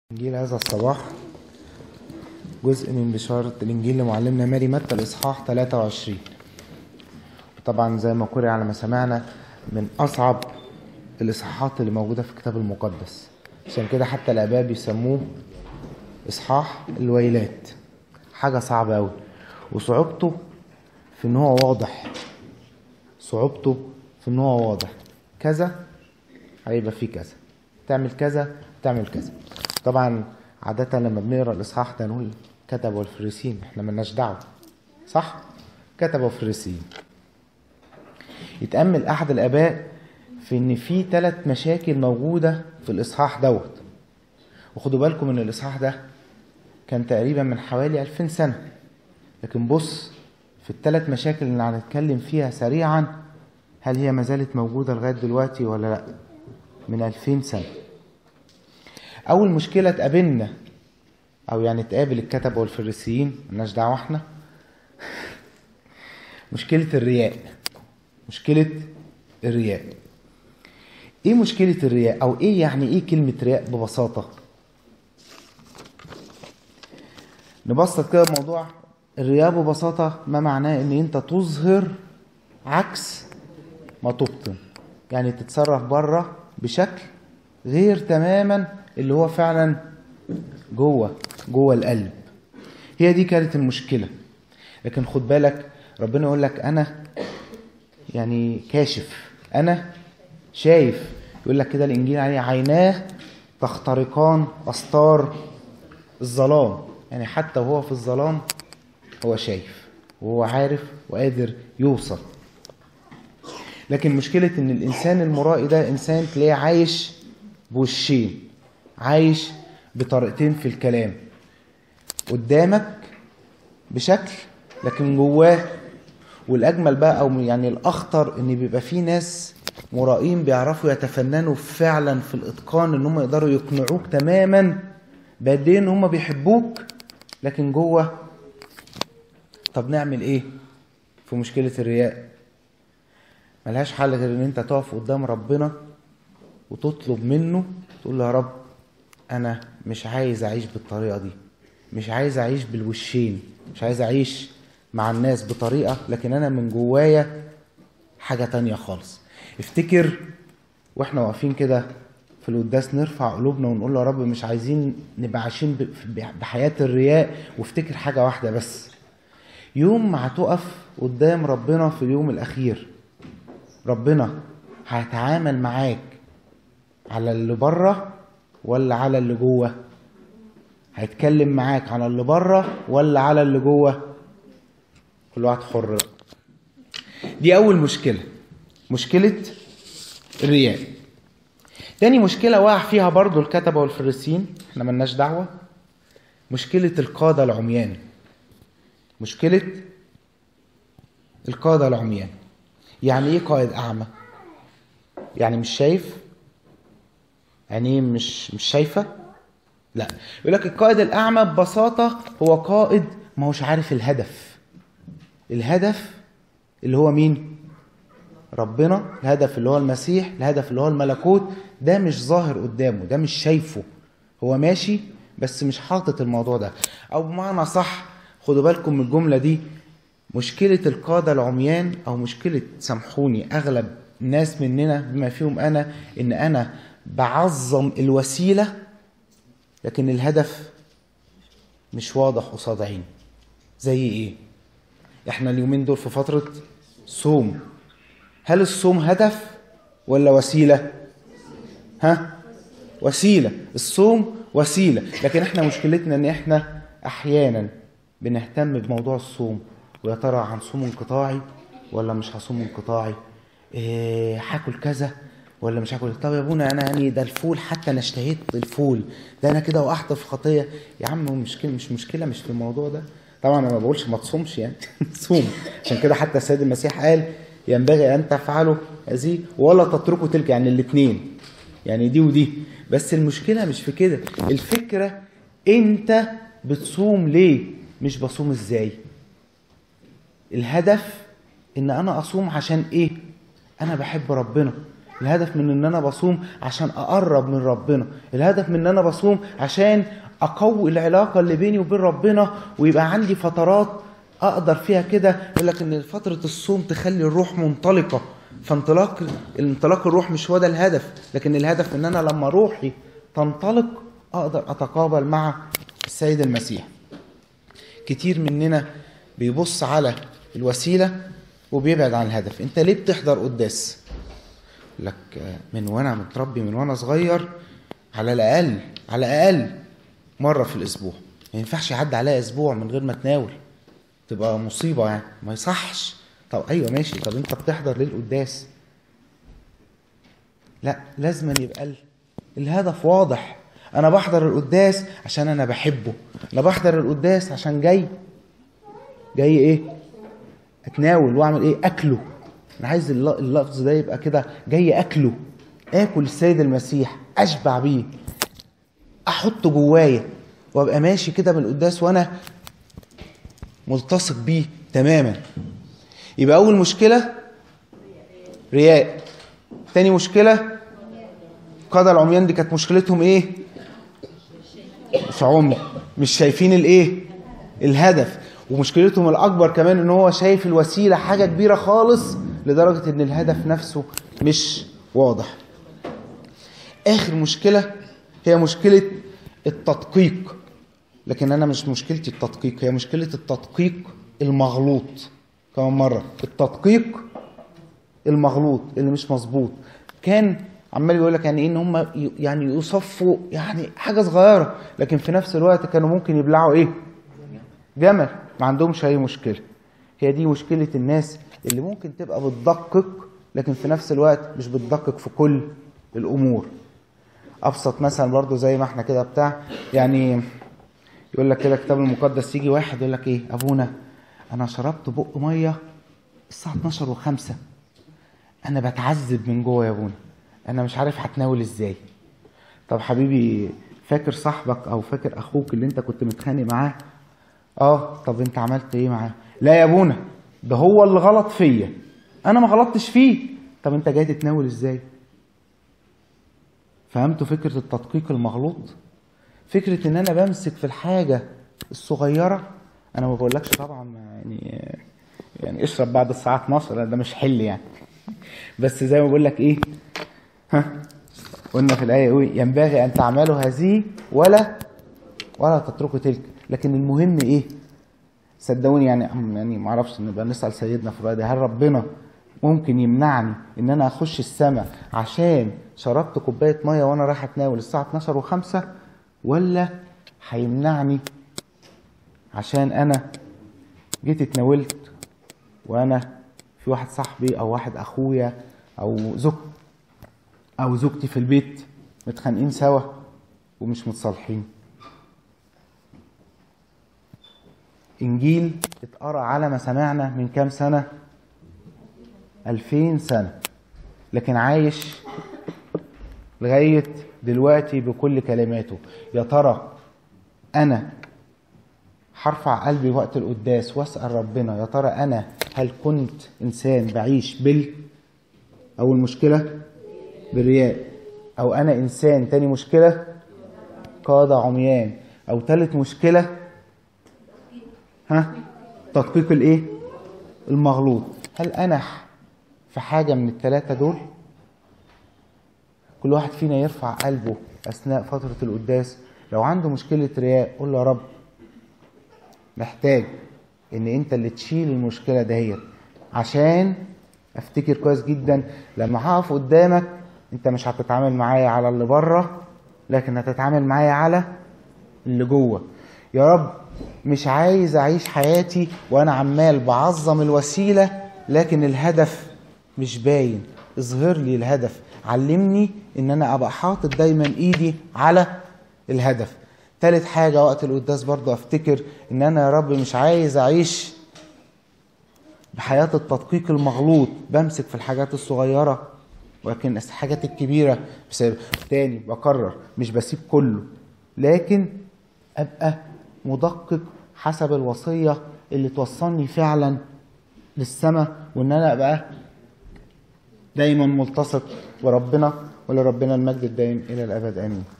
إنجيل هذا الصباح جزء من بشارة الإنجيل لمعلمنا ماري متى الإصحاح 23 طبعا زي ما قرئ على ما سمعنا من أصعب الإصحاحات اللي موجودة في الكتاب المقدس عشان كده حتى الآباء بيسموه إصحاح الويلات حاجة صعبة أوي وصعوبته في إن هو واضح صعوبته في إن هو واضح كذا هيبقى فيه كذا تعمل كذا تعمل كذا طبعا عادة لما بنقرا الإصحاح ده نقول كتب والفريسين احنا ملناش دعوة صح؟ كتب والفريسين يتأمل أحد الآباء في إن في ثلاث مشاكل موجودة في الإصحاح دوت وخدوا بالكم إن الإصحاح ده كان تقريبا من حوالي 2000 سنة لكن بص في الثلاث مشاكل اللي هنتكلم فيها سريعا هل هي ما زالت موجودة لغاية دلوقتي ولا لأ؟ من 2000 سنة أول مشكلة تقابلنا أو يعني تقابل الكتبة والفريسيين ملناش دعوة احنا مشكلة الرياء مشكلة الرياء ايه مشكلة الرياء او ايه يعني ايه كلمة رياء ببساطة نبسط كده الموضوع الرياء ببساطة ما معناه ان انت تظهر عكس ما تبطن يعني تتصرف بره بشكل غير تماما اللي هو فعلا جوه جوه القلب هي دي كانت المشكله لكن خد بالك ربنا يقول لك انا يعني كاشف انا شايف يقول لك كده الانجيل عليه عيناه تخترقان استار الظلام يعني حتى وهو في الظلام هو شايف وهو عارف وقادر يوصل لكن مشكلة إن الإنسان المرائي ده إنسان تلاقيه عايش بوشين عايش بطريقتين في الكلام قدامك بشكل لكن جواه والأجمل بقى أو يعني الأخطر إن بيبقى في ناس مرائين بيعرفوا يتفننوا فعلا في الإتقان إن هم يقدروا يقنعوك تماما بقد إيه إن هم بيحبوك لكن جوه طب نعمل إيه في مشكلة الرياء ملهاش حل غير ان انت تقف قدام ربنا وتطلب منه تقول له يا رب انا مش عايز اعيش بالطريقه دي مش عايز اعيش بالوشين مش عايز اعيش مع الناس بطريقه لكن انا من جوايا حاجه تانية خالص افتكر واحنا واقفين كده في القداس نرفع قلوبنا ونقول له يا رب مش عايزين نبقى عايشين بحياه الرياء وافتكر حاجه واحده بس يوم ما هتقف قدام ربنا في اليوم الاخير ربنا هيتعامل معاك على اللي بره ولا على اللي جوه هيتكلم معاك على اللي بره ولا على اللي جوه كل واحد حر دي اول مشكله مشكله الرياء تاني مشكله وقع فيها برضو الكتبه والفريسين احنا ملناش دعوه مشكله القاده العميان مشكله القاده العميان يعني ايه قائد اعمى يعني مش شايف عينيه مش مش شايفه لا يقول لك القائد الاعمى ببساطه هو قائد ما هوش عارف الهدف الهدف اللي هو مين ربنا الهدف اللي هو المسيح الهدف اللي هو الملكوت ده مش ظاهر قدامه ده مش شايفه هو ماشي بس مش حاطط الموضوع ده او بمعنى صح خدوا بالكم من الجمله دي مشكلة القادة العميان أو مشكلة سامحوني أغلب الناس مننا بما فيهم أنا إن أنا بعظم الوسيلة لكن الهدف مش واضح قصاد عيني زي إيه؟ إحنا اليومين دول في فترة صوم هل الصوم هدف ولا وسيلة؟ ها؟ وسيلة الصوم وسيلة لكن إحنا مشكلتنا إن إحنا أحيانا بنهتم بموضوع الصوم ويا ترى هنصوم انقطاعي ولا مش هصوم انقطاعي إيه هاكل كذا ولا مش هاكل طب يا ابونا انا يعني ده الفول حتى انا اشتهيت الفول ده انا كده وقعت في خطيه يا عم مشكله مش مشكله مش في الموضوع ده طبعا انا ما بقولش ما تصومش يعني صوم عشان كده حتى السيد المسيح قال ينبغي ان تفعلوا هذه ولا تتركوا تلك يعني الاثنين يعني دي ودي بس المشكله مش في كده الفكره انت بتصوم ليه مش بصوم ازاي الهدف ان انا اصوم عشان ايه انا بحب ربنا الهدف من ان انا بصوم عشان اقرب من ربنا الهدف من ان انا بصوم عشان اقوي العلاقه اللي بيني وبين ربنا ويبقى عندي فترات اقدر فيها كده يقول لك ان فتره الصوم تخلي الروح منطلقه فانطلاق انطلاق الروح مش هو ده الهدف لكن الهدف ان انا لما روحي تنطلق اقدر اتقابل مع السيد المسيح كتير مننا بيبص على الوسيله وبيبعد عن الهدف انت ليه بتحضر قداس لك من وانا متربي من وانا صغير على الاقل على الاقل مره في الاسبوع ما ينفعش يعدي عليا اسبوع من غير ما اتناول تبقى مصيبه يعني ما يصحش طب ايوه ماشي طب انت بتحضر ليه القداس لا لازم يبقى ال- الهدف واضح انا بحضر القداس عشان انا بحبه انا بحضر القداس عشان جاي جاي ايه اتناول واعمل ايه اكله انا عايز الل- اللفظ ده يبقى كده جاي اكله اكل السيد المسيح اشبع بيه احطه جوايا وابقى ماشي كده من القداس وانا ملتصق بيه تماما يبقى اول مشكله رياء تاني مشكله قادة العميان دي كانت مشكلتهم ايه مش عمي مش شايفين الايه الهدف ومشكلتهم الاكبر كمان ان هو شايف الوسيله حاجه كبيره خالص لدرجه ان الهدف نفسه مش واضح اخر مشكله هي مشكله التدقيق لكن انا مش مشكلتي التدقيق هي مشكله التدقيق المغلوط كمان مره التدقيق المغلوط اللي مش مظبوط كان عمال يقول لك يعني ايه ان هم ي- يعني يصفوا يعني حاجه صغيره لكن في نفس الوقت كانوا ممكن يبلعوا ايه جمل ما عندهمش اي مشكله هي دي مشكله الناس اللي ممكن تبقى بتدقق لكن في نفس الوقت مش بتدقق في كل الامور ابسط مثلا برضو زي ما احنا كده بتاع يعني يقول لك كده الكتاب المقدس يجي واحد يقول لك ايه ابونا انا شربت بق ميه الساعه 12 و5 انا بتعذب من جوه يا ابونا انا مش عارف هتناول ازاي طب حبيبي فاكر صاحبك او فاكر اخوك اللي انت كنت متخانق معاه اه طب انت عملت ايه معاه لا يا ابونا ده هو اللي غلط فيا انا ما غلطتش فيه طب انت جاي تتناول ازاي فهمتوا فكره التدقيق المغلوط فكره ان انا بمسك في الحاجه الصغيره انا ما بقولكش طبعا يعني يعني اشرب بعد الساعه 12 لا ده مش حل يعني بس زي ما بقول لك ايه ها قلنا في الايه ايه ينبغي ان تعملوا هذه ولا ولا تتركوا تلك لكن المهم ايه صدقوني يعني يعني ما اعرفش نبقى نسال سيدنا في الرأي ده هل ربنا ممكن يمنعني ان انا اخش السماء عشان شربت كوبايه ميه وانا رايح اتناول الساعه 12 و5 ولا هيمنعني عشان انا جيت اتناولت وانا في واحد صاحبي او واحد اخويا او زوج او زوجتي في البيت متخانقين سوا ومش متصالحين انجيل اتقرا على ما سمعنا من كام سنه ألفين سنه لكن عايش لغايه دلوقتي بكل كلماته يا ترى انا هرفع قلبي وقت القداس واسال ربنا يا ترى انا هل كنت انسان بعيش بال اول مشكله بالرياء او انا انسان تاني مشكله قاده عميان او تالت مشكله ها تدقيق الايه المغلوط هل انا في حاجه من الثلاثه دول كل واحد فينا يرفع قلبه اثناء فتره القداس لو عنده مشكله رياء قول له يا رب محتاج ان انت اللي تشيل المشكله دهيت عشان افتكر كويس جدا لما هقف قدامك انت مش هتتعامل معايا على اللي بره لكن هتتعامل معايا على اللي جوه يا رب مش عايز اعيش حياتي وانا عمال بعظم الوسيله لكن الهدف مش باين اظهر لي الهدف علمني ان انا ابقى حاطط دايما ايدي على الهدف تالت حاجة وقت القداس برضه افتكر ان انا يا رب مش عايز اعيش بحياة التدقيق المغلوط بمسك في الحاجات الصغيرة ولكن الحاجات الكبيرة بسبب تاني بكرر مش بسيب كله لكن ابقى مدقق حسب الوصية اللي توصلني فعلا للسماء وان انا ابقى دايما ملتصق وربنا ولربنا المجد الدائم الى الابد امين